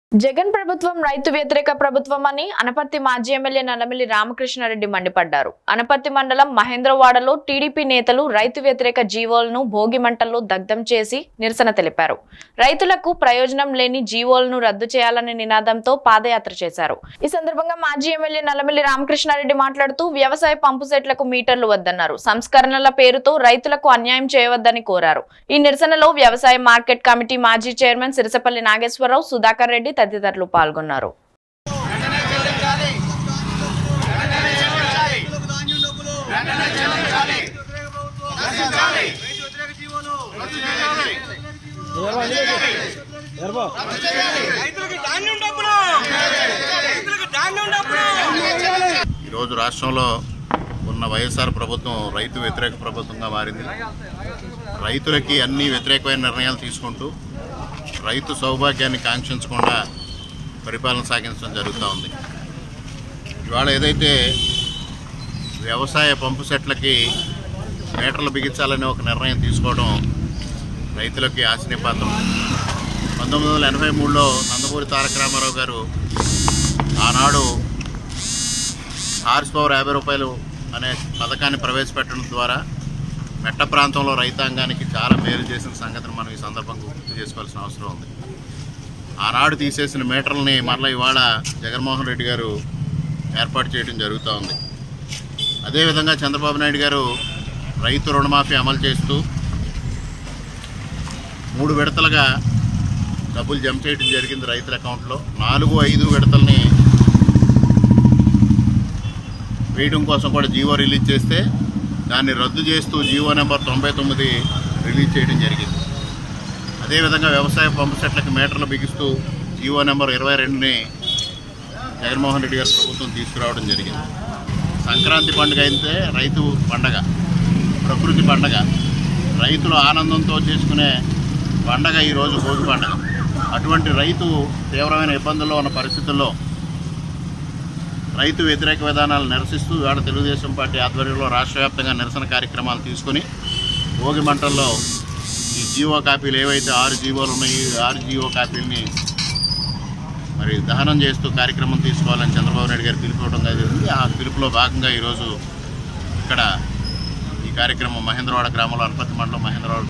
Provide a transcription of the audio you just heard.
జగన్ ప్రభుత్వం రైతు వ్యతిరేక ప్రభుత్వం అని అనపర్తి మాజీ ఎమ్మెల్యే నల్లమిల్లి రామకృష్ణారెడ్డి మండిపడ్డారు అనపర్తి మండలం మహేంద్రవాడలో టీడీపీ నేతలు రైతు వ్యతిరేక జీవోలను భోగి మంటల్లో దగ్ధం చేసి నిరసన తెలిపారు రైతులకు ప్రయోజనం లేని జీవోలను రద్దు చేయాలనే నినాదంతో పాదయాత్ర చేశారు ఈ సందర్భంగా మాజీ ఎమ్మెల్యే నల్లమిల్లి రామకృష్ణారెడ్డి మాట్లాడుతూ వ్యవసాయ పంపు సెట్లకు మీటర్లు వద్దన్నారు సంస్కరణల పేరుతో రైతులకు అన్యాయం చేయవద్దని కోరారు ఈ నిరసనలో వ్యవసాయ మార్కెట్ కమిటీ మాజీ చైర్మన్ సిరసపల్లి నాగేశ్వరరావు సుధాకర్ రెడ్డి తదితరులు పాల్గొన్నారు రైతులకు ధాన్యం డబ్బులు రైతులకు ధాన్యం డబ్బులు ఈరోజు రాష్ట్రంలో ఉన్న వైఎస్ఆర్ ప్రభుత్వం రైతు వ్యతిరేక ప్రభుత్వంగా మారింది రైతులకి అన్ని వ్యతిరేకమైన నిర్ణయాలు తీసుకుంటూ రైతు సౌభాగ్యాన్ని కాంక్షించకుండా పరిపాలన సాగించడం జరుగుతూ ఉంది ఇవాళ ఏదైతే వ్యవసాయ పంపు సెట్లకి మీటర్లు బిగించాలనే ఒక నిర్ణయం తీసుకోవడం రైతులకి ఆశనీయపాత్రం పంతొమ్మిది వందల ఎనభై మూడులో నందమూరి తారక రామారావు గారు ఆనాడు హార్స్ పవర్ యాభై రూపాయలు అనే పథకాన్ని ప్రవేశపెట్టడం ద్వారా మెట్ట ప్రాంతంలో రైతాంగానికి చాలా మేలు చేసిన సంగతిని మనం ఈ సందర్భంగా గుర్తు చేసుకోవాల్సిన అవసరం ఉంది ఆనాడు తీసేసిన మీటర్లని మరలా ఇవాళ జగన్మోహన్ రెడ్డి గారు ఏర్పాటు చేయడం జరుగుతూ ఉంది అదేవిధంగా చంద్రబాబు నాయుడు గారు రైతు రుణమాఫీ అమలు చేస్తూ మూడు విడతలుగా డబ్బులు జమ చేయడం జరిగింది రైతుల అకౌంట్లో నాలుగు ఐదు విడతల్ని వేయడం కోసం కూడా జీవో రిలీజ్ చేస్తే దాన్ని రద్దు చేస్తూ జీవో నెంబర్ తొంభై తొమ్మిది రిలీజ్ చేయడం జరిగింది అదేవిధంగా వ్యవసాయ పంపు సెట్లకు మీటర్లు బిగిస్తూ జీవో నెంబర్ ఇరవై రెండుని జగన్మోహన్ రెడ్డి గారి ప్రభుత్వం తీసుకురావడం జరిగింది సంక్రాంతి పండుగ అయితే రైతు పండగ ప్రకృతి పండగ రైతులు ఆనందంతో చేసుకునే పండగ ఈరోజు భోగి పండగ అటువంటి రైతు తీవ్రమైన ఇబ్బందుల్లో ఉన్న పరిస్థితుల్లో రైతు వ్యతిరేక విధానాలు నిరసిస్తూ ఇవాళ తెలుగుదేశం పార్టీ ఆధ్వర్యంలో రాష్ట్ర వ్యాప్తంగా నిరసన కార్యక్రమాలు తీసుకుని భోగి మంటల్లో ఈ జీవో కాపీలు ఏవైతే ఆరు జీవోలు ఉన్నాయో ఈ ఆరు జీవో కాపీలని మరి దహనం చేస్తూ కార్యక్రమం తీసుకోవాలని చంద్రబాబు నాయుడు గారు పిలుపు ఇవ్వడం జరిగింది ఆ పిలుపులో భాగంగా ఈరోజు ఇక్కడ ఈ కార్యక్రమం మహేంద్రవాడ గ్రామంలో అనపతి మండలం మహేంద్రవాడ